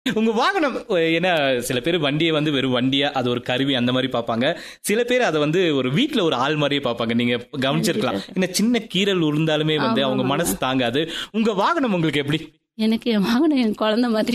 உங்க வாகனம் ஏன்னா சில பேர் வண்டியை வந்து வெறும் வண்டியா அது ஒரு கருவி அந்த மாதிரி பார்ப்பாங்க சில பேர் அதை வந்து ஒரு வீட்ல ஒரு ஆள் மாதிரியே பார்ப்பாங்க நீங்க கவனிச்சிருக்கலாம் என்ன சின்ன கீரல் உருந்தாலுமே வந்து ஆமா, அவங்க ஆமா. மனசு தாங்காது உங்க வாகனம் உங்களுக்கு எப்படி எனக்கு என் வாகனம் என் குழந்தை மாதிரி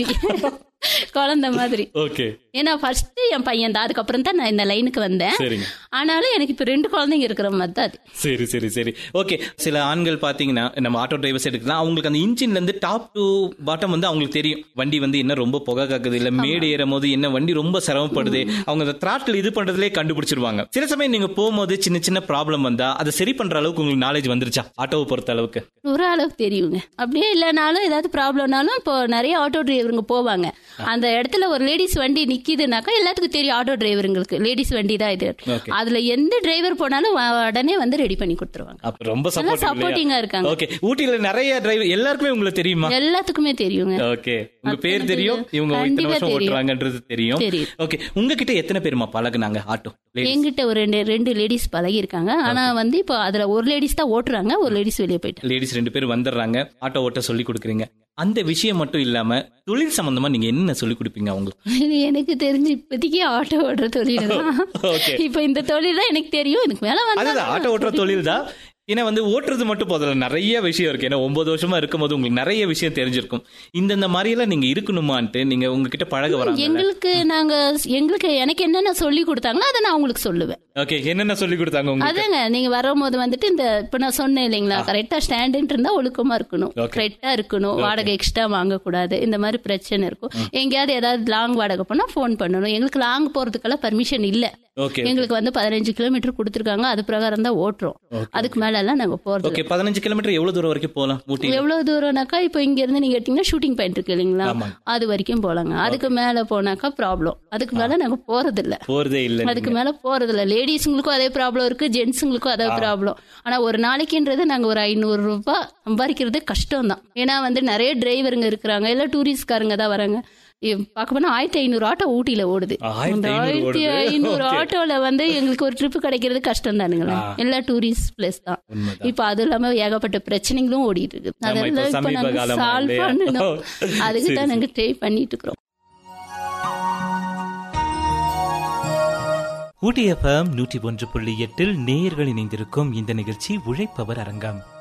குழந்தை மாதிரி ஓகே ஏன்னா ஃபர்ஸ்ட் என் பையன் தான் அதுக்கப்புறம் தான் நான் இந்த லைனுக்கு வந்தேன் சரிங்க ஆனாலும் எனக்கு இப்ப ரெண்டு குழந்தைங்க இருக்கிற மாதிரி தான் அது சரி சரி சரி ஓகே சில ஆண்கள் பாத்தீங்கன்னா நம்ம ஆட்டோ டிரைவர்ஸ் எடுக்கலாம் அவங்களுக்கு அந்த இன்ஜின்ல இருந்து டாப் டு பாட்டம் வந்து அவங்களுக்கு தெரியும் வண்டி வந்து என்ன ரொம்ப புகை காக்குது இல்ல மேடு ஏறும் போது என்ன வண்டி ரொம்ப சிரமப்படுது அவங்க அந்த த்ராட்டில் இது பண்றதுலே கண்டுபிடிச்சிருவாங்க சில சமயம் நீங்க போகும்போது சின்ன சின்ன ப்ராப்ளம் வந்தா அதை சரி பண்ற அளவுக்கு உங்களுக்கு நாலேஜ் வந்துருச்சா ஆட்டோவை பொறுத்த அளவுக்கு ஒரு அளவுக்கு தெரியுங்க அப்படியே இல்லைனாலும் ஏதாவது ப்ராப்ளம்னாலும் இப்போ நிறைய ஆட்டோ டிரைவருங்க போவாங்க அந்த இடத்துல ஒரு லேடிஸ் வண்டி நிக்குதுனாக்கா எல்லாத்துக்கும் தெரியும் ஆட்டோ டிரைவருங்களுக்கு லேடிஸ் வண்டி தான் இது Okay. அதுல எந்த டிரைவர் போனாலும் வ- உடனே வந்து ரெடி பண்ணி கொடுத்துருவாங்க அப்ப ரொம்ப நல்லா சப்போர்ட் சப்போர்ட்டிங்கா இருக்காங்க ஓகே ஊட்டியில நிறைய டிரைவர் எல்லாருக்குமே உங்களுக்கு தெரியுமா எல்லாத்துக்குமே தெரியுங்க ஓகே உங்க அத்தனை பேர் தெரியும் தெரியும். இவங்க இத்தனை கண்டிப்பா வருஷம் தெரியும். ஓட்டுறாங்கன்றது தெரியும் தெரியும். ஓகே உங்ககிட்ட எத்தனை பேருமா பழகுனாங்க ஆட்டோ எங்கிட்ட ஒரு ரெண்டு ரெண்டு லேடிஸ் பழகி இருக்காங்க ஆனா வந்து இப்போ அதுல ஒரு லேடிஸ் தான் ஓட்டுறாங்க ஒரு லேடிஸ் வெளியே போயிட்டாங்க லேடிஸ் ரெண்டு பேர் வந்துடுறாங்க ஆட்டோ ஓட்ட சொல்லி கொடுக்குறீங்க அந்த விஷயம் மட்டும் இல்லாம தொழில் சம்பந்தமா நீங்க என்ன சொல்லி கொடுப்பீங்க அவங்களுக்கு இது எனக்கு தெரிஞ்சு இப்போதைக்கு ஆட்டோ ஓட்டுற தொழில் தான் Okay. இப்போ இந்த தொழில் தான் எனக்கு தெரியும் இதுக்கு மேல வந்து அதுதான் ஆட்டோ ஓட்டுற தொழில் தான் ஏன்னா வந்து ஓட்டுறது மட்டும் போதில்ல நிறைய விஷயம் இருக்கு ஏன்னா ஒன்பது வருஷமா இருக்கும்போது உங்களுக்கு நிறைய விஷயம் தெரிஞ்சிருக்கும் இந்தந்த மாதிரி எல்லாம் நீங்க இருக்கணுமான்ட்டு நீங்க உங்ககிட்ட பழக வராங்க எங்களுக்கு நாங்க எங்களுக்கு எனக்கு என்னென்ன சொல்லி கொடுத்தாங்களோ அதை நான் உங்களுக்கு சொல்லுவேன் ஓகே என்னென்ன சொல்லி கொடுத்தாங்க உங்களுக்கு அதாங்க நீங்க வரும்போது வந்துட்டு இந்த இப்ப நான் சொன்னேன் இல்லைங்களா கரெக்டா ஸ்டாண்டுன்னு இருந்தா ஒழுக்கமா இருக்கணும் Okay. கரெக்டா இருக்கணும் வாடகை எக்ஸ்ட்ரா வாங்கக்கூடாது இந்த மாதிரி பிரச்சனை இருக்கும் எங்கேயாவது ஏதாவது லாங் வாடகை போனா ஃபோன் பண்ணணும் எங்களுக்கு லாங் போறதுக்கெல்லாம் பர்மிஷன் இல்ல ஓகே எங்களுக்கு வந்து பதினஞ்சு கிலோமீட்டர் கொடுத்துருக்காங்க அது பிரகாரம் தான் ஓட்டுறோம் அதுக்கு மேல எல்லாம் நாங்க போறது ஓகே பதினஞ்சு கிலோமீட்டர் எவ்வளவு தூரம் வரைக்கும் போகலாம் ஊட்டி எவ்வளவு தூரம்னாக்கா இப்போ இங்க இருந்து நீங்க எடுத்தீங்கன்னா ஷூட்டிங் பாயிண்ட் இருக்கு இல்லைங்களா ஆமாங்க. அது வரைக்கும் போலாங்க அதுக்கு மேல போனாக்கா ப்ராப்ளம் அதுக்கு மேல நாங்க போறது இல்ல போறதே இல்ல அதுக்கு மேல போறது இல்ல லேடிஸுங்களுக்கும் அதே ப்ராப்ளம் இருக்கு ஜென்ஸுங்களுக்கும் அதே ப்ராப்ளம் ஆனா ஒரு நாளைக்குன்றது நாங்க ஒரு ஐநூறு ரூபாய் சம்பாதிக்கிறது கஷ்டம் தான் ஏன்னா வந்து நிறைய டிரைவருங்க இருக்கிறாங்க எல்லாம் டூரிஸ்ட்காரங்க தான் வராங்க இ- பார்க்க போனா ஆயிரத்தி ஐநூறு ஆட்டோ ஊட்டியில ஓடுது ஆயிரத்தி அந்த ஐநூறு ஆயிரத்தி ஓடுது. ஐநூறு Okay. ஆட்டோல வந்து எங்களுக்கு ஒரு ட்ரிப் கிடைக்கிறது கஷ்டம் தானுங்களேன் எல்லா டூரிஸ்ட் பிளேஸ் தான் உண்மைதான். இப்ப அது இல்லாம ஏகப்பட்ட பிரச்சனைகளும் ஓடிட்டு இருக்கு ஆமா, இப்ப அதெல்லாம் இப்ப சமீப நாங்க காலமா சால்வ் இல்லையா? பண்ணணும் அதுக்கு சரி, தான் நாங்க ட்ரை பண்ணிட்டு இருக்கிறோம் ஊட்டி எஃப்எம் நூற்றி ஒன்று புள்ளி எட்டில் நேயர்கள் இணைந்திருக்கும் இந்த நிகழ்ச்சி உழைப்பவர் அரங்கம்